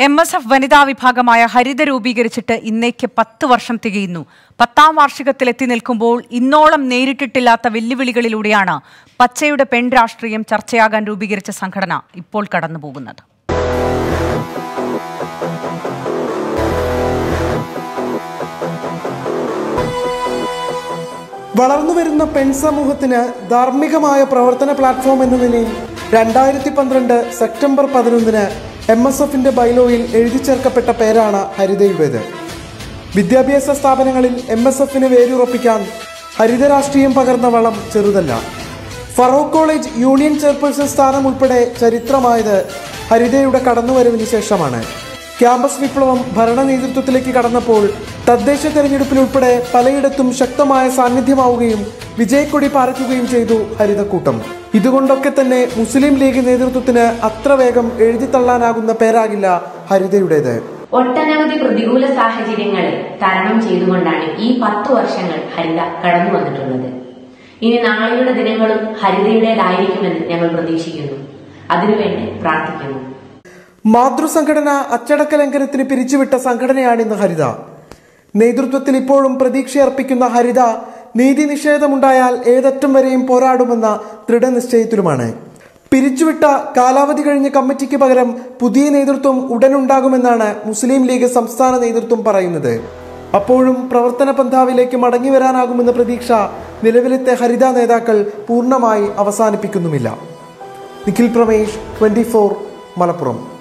M S F വനിതാ വിഭാഗമായ ഹരിത രൂപീകരിച്ചിട്ട് ഇന്നേക്ക് പത്ത് വർഷം തികയുന്നു പത്താം വാർഷികത്തിൽ എത്തി നിൽക്കുമ്പോൾ ഇന്നോളം നേരിട്ടിട്ടില്ലാത്ത വെല്ലുവിളികളിലൂടെയാണ് പച്ചയുടെ പെൺ രാഷ്ട്രീയം ചർച്ചയാകാൻ രൂപീകരിച്ച സംഘടന ഇപ്പോൾ കടന്നുപോകുന്നത് വളർന്നുവരുന്ന പെൺസമൂഹത്തിന് ധാർമ്മികമായ പ്രവർത്തന പ്ലാറ്റ്ഫോം എന്ന നിലയിൽ രണ്ടായിരത്തി പന്ത്രണ്ട് സെപ്റ്റംബർ പതിനൊന്നിന് എം എസ് എഫിന്റെ ബൈലോയിൽ എഴുതി ചേർക്കപ്പെട്ട പേരാണ് ഹരിതയുടേത് വിദ്യാഭ്യാസ സ്ഥാപനങ്ങളിൽ എം എസ് എഫിന് വേരുറപ്പിക്കാൻ ഹരിത രാഷ്ട്രീയം പകർന്ന വളം ചെറുതല്ല ഫറൂഖ് കോളേജ് യൂണിയൻ ചെയർപേഴ്സൺ സ്ഥാനം ഉൾപ്പെടെ ചരിത്രമായത് ഹരിതയുടെ കടന്നുവരവിന് ശേഷമാണ് ക്യാമ്പസ് വിപ്ലവം ഭരണ നേതൃത്വത്തിലേക്ക് കടന്നപ്പോൾ തദ്ദേശ തെരഞ്ഞെടുപ്പിലുൾപ്പെടെ പലയിടത്തും ശക്തമായ സാന്നിധ്യമാവുകയും വിജയക്കൊടി പാറിക്കുകയും ചെയ്തു ഹരിതക്കൂട്ടം ഇതുകൊണ്ടൊക്കെ തന്നെ മുസ്ലിം ലീഗ് നേതൃത്വത്തിന് അത്ര വേഗം എഴുതിത്തള്ളാനാകുന്ന പേരാകില്ല ഹരിതയുടേത് ഒട്ടനവധി പ്രതികൂല സാഹചര്യങ്ങളെ തരണം ചെയ്തുകൊണ്ടാണ് ഈ പത്തു വർഷങ്ങൾ ഹരിത കടന്നു വന്നിട്ടുള്ളത് ഇനി നാളെയുടെ ദിനങ്ങളും ഹരിതയുടേതായിരിക്കുമെന്ന് ഞങ്ങൾ പ്രതീക്ഷിക്കുന്നു അതിനുവേണ്ടി പ്രാർത്ഥിക്കുന്നു മാതൃസംഘടന അച്ചടക്ക ലംഘനത്തിന് പിരിച്ചുവിട്ട സംഘടനയാണ് ഇന്ന് ഹരിത നേതൃത്വത്തിൽ ഇപ്പോഴും പ്രതീക്ഷയർപ്പിക്കുന്ന ഹരിത നീതി നിഷേധമുണ്ടായാൽ ഏതറ്റം വരെയും പോരാടുമെന്ന ദൃഢനിശ്ചയത്തിലുമാണ് പിരിച്ചുവിട്ട കാലാവധി കഴിഞ്ഞ കമ്മിറ്റിക്ക് പകരം പുതിയ നേതൃത്വം ഉടനുണ്ടാകുമെന്നാണ് മുസ്ലിം ലീഗ് സംസ്ഥാന നേതൃത്വം പറയുന്നത് അപ്പോഴും പ്രവർത്തന പന്ഥാവിലേക്ക് മടങ്ങി വരാനാകുമെന്ന പ്രതീക്ഷ നിലവിലത്തെ ഹരിത നേതാക്കൾ പൂർണ്ണമായി അവസാനിപ്പിക്കുന്നുമില്ല നിഖിൽ പ്രമേഷ് ട്വന്റി മലപ്പുറം